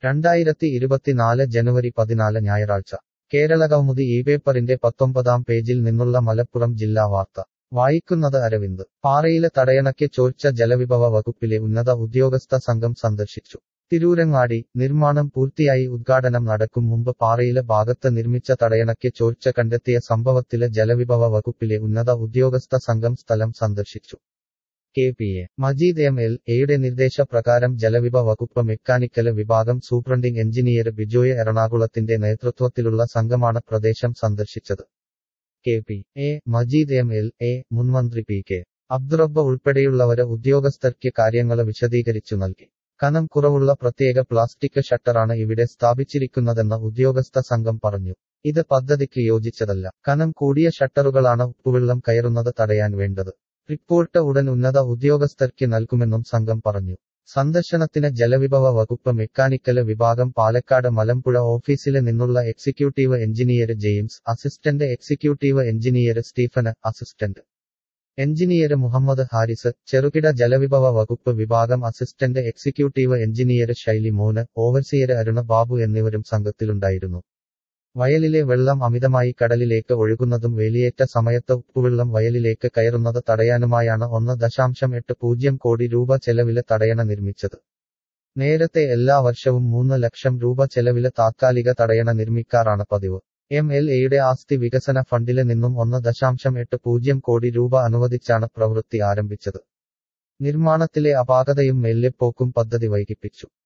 രണ്ടായിരത്തി ഇരുപത്തിനാല് ജനുവരി പതിനാല് ഞായറാഴ്ച കേരളകൗമുദി ഈ പേപ്പറിന്റെ പത്തൊമ്പതാം പേജിൽ നിന്നുള്ള മലപ്പുറം ജില്ലാ വാർത്ത വായിക്കുന്നത് അരവിന്ദ് പാറയിലെ തടയണയ്ക്ക് ചോർച്ച ജലവിഭവ വകുപ്പിലെ ഉന്നത ഉദ്യോഗസ്ഥ സംഘം സന്ദർശിച്ചു തിരൂരങ്ങാടി നിർമ്മാണം പൂർത്തിയായി ഉദ്ഘാടനം നടക്കും മുമ്പ് പാറയിലെ ഭാഗത്ത് നിർമ്മിച്ച തടയണയ്ക്ക് ചോർച്ച കണ്ടെത്തിയ സംഭവത്തിലെ ജലവിഭവ വകുപ്പിലെ ഉന്നത ഉദ്യോഗസ്ഥ സംഘം സ്ഥലം സന്ദർശിച്ചു K P A Majeed M L എയുടെ നിർദ്ദേശപ്രകാരം ജലവിഭ വകുപ്പ് മെക്കാനിക്കല് വിഭാഗം സൂപ്രണ്ടിംഗ് എഞ്ചിനീയർ ബിജോയ് എറണാകുളത്തിന്റെ നേതൃത്വത്തിലുള്ള സംഘമാണ് പ്രദേശം സന്ദർശിച്ചത് K P A Majeed M L A മുൻമന്ത്രി പി കെ അബ്ദുറബ്ബ ഉൾപ്പെടെയുള്ളവര് ഉദ്യോഗസ്ഥർക്ക് കാര്യങ്ങള് വിശദീകരിച്ചു നൽകി കനം കുറവുള്ള പ്രത്യേക പ്ലാസ്റ്റിക് ഷട്ടറാണ് ഇവിടെ സ്ഥാപിച്ചിരിക്കുന്നതെന്ന് ഉദ്യോഗസ്ഥ സംഘം പറഞ്ഞു ഇത് പദ്ധതിക്ക് യോജിച്ചതല്ല കനം കൂടിയ ഷട്ടറുകളാണ് ഉപ്പുവെള്ളം കയറുന്നത് തടയാൻ വേണ്ടത് റിപ്പോർട്ട് ഉടൻ ഉന്നത ഉദ്യോഗസ്ഥർക്ക് നൽകുമെന്നും സംഘം പറഞ്ഞു സന്ദർശനത്തിന് ജലവിഭവ വകുപ്പ് മെക്കാനിക്കല് വിഭാഗം പാലക്കാട് മലമ്പുഴ ഓഫീസില് നിന്നുള്ള executive engineer James assistant executive engineer Stephen assistant engineer Muhammad Haris ചെറുകിട ജലവിഭവ വകുപ്പ് വിഭാഗം അസിസ്റ്റന്റ് എക്സിക്യൂട്ടീവ് എഞ്ചിനീയർ ശൈലി മോന് ഓവർസിയർ അരുണ ബാബു എന്നിവരും സംഘത്തിലുണ്ടായിരുന്നു വയലിലെ വെള്ളം അമിതമായി കടലിലേക്ക് ഒഴുകുന്നതും വേലിയേറ്റ സമയത്ത് ഉപ്പുവെള്ളം വയലിലേക്ക് കയറുന്നത് തടയാനുമായാണ് ഒന്ന് ദശാംശം എട്ട് പൂജ്യം കോടി രൂപ ചെലവില് തടയണ നിർമ്മിച്ചത് നേരത്തെ എല്ലാ വർഷവും മൂന്ന് ലക്ഷം രൂപ ചെലവില് താത്കാലിക തടയണ നിർമ്മിക്കാറാണ് പതിവ് എം എൽ എയുടെ ആസ്തി വികസന ഫണ്ടില് നിന്നും ഒന്ന് ദശാംശം എട്ട് പൂജ്യം കോടി രൂപ അനുവദിച്ചാണ് പ്രവൃത്തി ആരംഭിച്ചത് നിർമ്മാണത്തിലെ അപാകതയും മെല്ലെപ്പോക്കും പദ്ധതി വൈകിപ്പിച്ചു